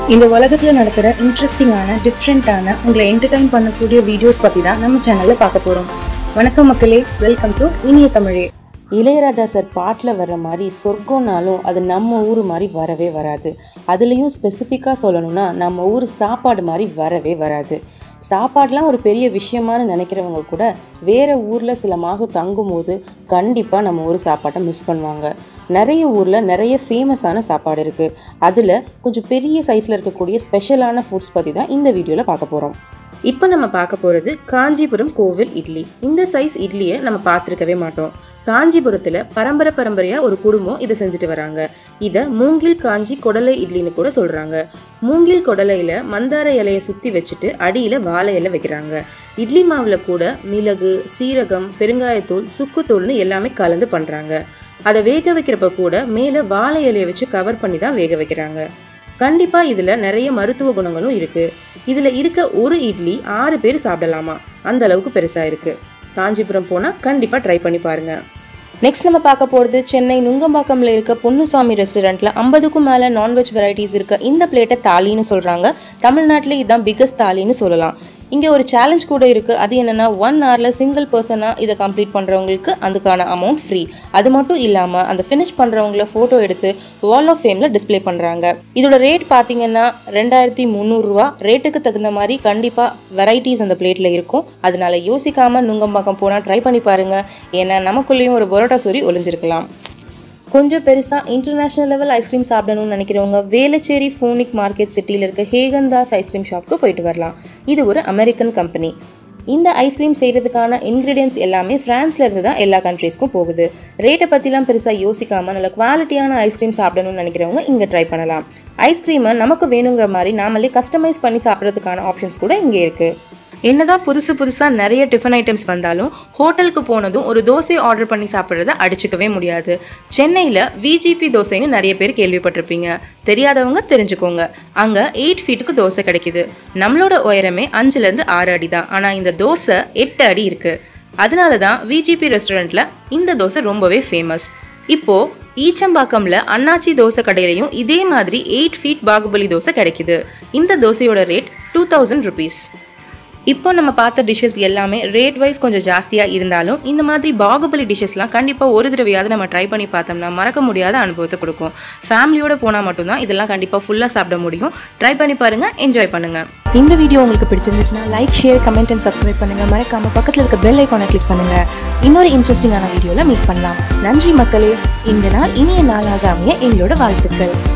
இந்த உலகத்துல நடக்கிற இன்ட்ரெஸ்டிங்கான டிஃப்ரெண்ட்டான உங்களை என்டர்டைன் பண்ணக்கூடிய வீடியோஸ் பத்தி தான் நம்ம சேனல்ல பார்க்க போறோம் வணக்கம் மக்களே வெல்கம் டு இனிய தமிழே இளையராஜா சார் பாட்டில் வர்ற மாதிரி சொர்க்கம்னாலும் அது நம்ம ஊர் மாதிரி வரவே வராது அதுலேயும் ஸ்பெசிஃபிக்காக சொல்லணும்னா நம்ம ஊர் சாப்பாடு மாதிரி வரவே வராது சாப்பாடுலாம் ஒரு பெரிய விஷயமானு நினைக்கிறவங்க கூட வேறு ஊரில் சில மாதம் தங்கும்போது கண்டிப்பாக நம்ம ஊர் சாப்பாட்டை மிஸ் பண்ணுவாங்க நிறைய ஊரில் நிறைய ஃபேமஸான சாப்பாடு இருக்குது அதில் கொஞ்சம் பெரிய சைஸில் இருக்கக்கூடிய ஸ்பெஷலான ஃபுட்ஸ் பற்றி தான் இந்த வீடியோவில் பார்க்க போகிறோம் இப்போ நம்ம பார்க்க போகிறது காஞ்சிபுரம் கோவில் இட்லி இந்த சைஸ் இட்லியை நம்ம பார்த்துருக்கவே மாட்டோம் காஞ்சிபுரத்தில் பரம்பரை பரம்பரையாக ஒரு குடும்பம் இதை செஞ்சுட்டு வராங்க இதை மூங்கில் காஞ்சி கொடலை இட்லின்னு கூட சொல்கிறாங்க மூங்கில் கொடலையில் மந்தார இலையை சுற்றி வச்சுட்டு அடியில் வாழை இலை வைக்கிறாங்க இட்லி மாவில் கூட மிளகு சீரகம் பெருங்காயத்தூள் சுக்குத்தூள்னு எல்லாமே கலந்து பண்ணுறாங்க அதை வேக வைக்கிறப்ப கூட மேலே வாழை இலையை வச்சு கவர் பண்ணி தான் வேக வைக்கிறாங்க கண்டிப்பாக இதில் நிறைய மருத்துவ குணங்களும் இருக்குது இதில் இருக்க ஒரு இட்லி ஆறு பேர் சாப்பிடலாமா அந்த அளவுக்கு பெருசாக இருக்குது காஞ்சிபுரம் போனால் கண்டிப்பாக ட்ரை பண்ணி பாருங்கள் நெக்ஸ்ட் நம்ம பார்க்க போகிறது சென்னை நுங்கம்பாக்கம்ல இருக்க பொன்னுசாமி ரெஸ்டாரண்ட்டில் ஐம்பதுக்கும் மேலே நான்வெஜ் வெரைட்டிஸ் இருக்க இந்த பிளேட்டை தாலின்னு சொல்கிறாங்க தமிழ்நாட்டில் இதுதான் பிக்கஸ்ட் தாலின்னு சொல்லலாம் இங்கே ஒரு சேலஞ்ச் கூட இருக்குது அது என்னென்னா ஒன் ஹவரில் சிங்கிள் பர்சனாக இதை கம்ப்ளீட் பண்ணுறவங்களுக்கு அதுக்கான அமௌண்ட் ஃப்ரீ அது மட்டும் இல்லாமல் அந்த ஃபினிஷ் பண்ணுறவங்கள ஃபோட்டோ எடுத்து வால் ஆஃப் ஃபேமில் டிஸ்ப்ளே பண்ணுறாங்க இதோட ரேட் பார்த்தீங்கன்னா ரெண்டாயிரத்தி முந்நூறுரூவா ரேட்டுக்கு தகுந்த மாதிரி கண்டிப்பாக வெரைட்டிஸ் அந்த பிளேட்டில் இருக்கும் அதனால யோசிக்காமல் நுங்கம்பாக்கம் போனால் ட்ரை பண்ணி பாருங்கள் ஏன்னா நமக்குள்ளேயும் ஒரு பரோட்டா சொறி ஒளிஞ்சிருக்கலாம் கொஞ்சம் பெருசாக இன்டர்நேஷ்னல் லெவல் ஐஸ்கிரீம் சாப்பிடணும்னு நினைக்கிறவங்க வேலச்சேரி ஃபோனிக் மார்க்கெட் சிட்டியில் இருக்க ஹேகந்தாஸ் ஐஸ்கிரீம் ஷாப்க்கு போயிட்டு வரலாம் இது ஒரு அமெரிக்கன் கம்பெனி இந்த ஐஸ்கிரீம் செய்கிறதுக்கான இன்க்ரீடியன்ஸ் எல்லாமே ஃப்ரான்ஸ்ல இருந்து தான் எல்லா கண்ட்ரீஸ்க்கும் போகுது ரேட்டை பற்றிலாம் பெருசாக யோசிக்காமல் நல்ல குவாலிட்டியான ஐஸ்கிரீம் சாப்பிடணும்னு நினைக்கிறவங்க இங்கே ட்ரை பண்ணலாம் ஐஸ்கிரீமை நமக்கு வேணுங்கிற மாதிரி நாமளே கஸ்டமைஸ் பண்ணி சாப்பிட்றதுக்கான ஆப்ஷன்ஸ் கூட இங்கே இருக்குது என்னதான் புதுசு புதுசாக நிறைய டிஃபன் ஐட்டம்ஸ் வந்தாலும் ஹோட்டலுக்கு போனதும் ஒரு தோசை ஆர்டர் பண்ணி சாப்பிட்றத அடிச்சுக்கவே முடியாது சென்னையில் விஜிபி தோசைன்னு நிறைய பேர் கேள்விப்பட்டிருப்பீங்க தெரியாதவங்க தெரிஞ்சுக்கோங்க அங்கே எயிட் ஃபீட்டுக்கு தோசை கிடைக்குது நம்மளோட உயரமே அஞ்சுலேருந்து ஆறு அடி தான் ஆனால் இந்த தோசை எட்டு அடி இருக்குது அதனால தான் விஜிபி ரெஸ்டாரண்ட்டில் இந்த தோசை ரொம்பவே ஃபேமஸ் இப்போ ஈச்சம்பாக்கம்ல அண்ணாச்சி தோசை கடையிலையும் இதே மாதிரி எயிட் ஃபீட் பாகுபலி தோசை கிடைக்குது இந்த தோசையோட ரேட் டூ தௌசண்ட் ருபீஸ் இப்போ நம்ம பார்த்த டிஷ்ஷஸ் எல்லாமே ரேட் வைஸ் கொஞ்சம் ஜாஸ்தியாக இருந்தாலும் இந்த மாதிரி பாகுபலி டிஷ்ஷஸ்லாம் கண்டிப்பாக ஒரு தடவையாவது நம்ம ட்ரை பண்ணி பார்த்தோம்னா மறக்க முடியாத அனுபவத்தை கொடுக்கும் ஃபேமிலியோட போனால் மட்டும்தான் இதெல்லாம் கண்டிப்பாக ஃபுல்லாக சாப்பிட முடியும் ட்ரை பண்ணி பாருங்கள் என்ஜாய் பண்ணுங்கள் இந்த வீடியோ உங்களுக்கு பிடிச்சிருந்துச்சுன்னா like share comment and subscribe பண்ணுங்க மறக்காம பக்கத்தில் இருக்க பெல் ஐக்கானை கிளிக் பண்ணுங்க இன்னொரு இன்ட்ரெஸ்டிங்கான வீடியோவில் மீட் பண்ணலாம் நன்றி மக்களே இந்த நாள் இனிய நாளாக அமைய எங்களோட வாழ்த்துக்கள்